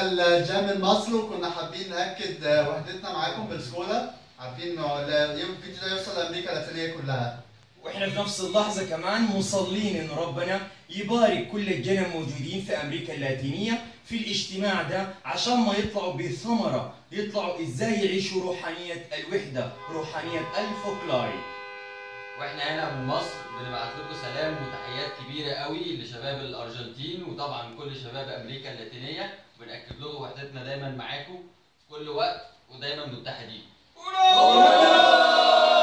الجيم من مصر وكنا حابين ناكد وحدتنا معاكم بالسكولا عارفين انه لا- الفيديو ده يوصل لامريكا اللاتينيه كلها واحنا في نفس اللحظة كمان مصلين ان ربنا يبارك كل الجنة الموجودين في امريكا اللاتينية في الاجتماع ده عشان ما يطلعوا بثمرة يطلعوا ازاي يعيشوا روحانية الوحدة روحانية الفوكلاري واحنا هنا من مصر بنبعت لكم سلام وتحيات كبيره قوي لشباب الارجنتين وطبعا كل شباب امريكا اللاتينيه وبناكد لكم وحدتنا دايما معاكم في كل وقت ودايما متحدين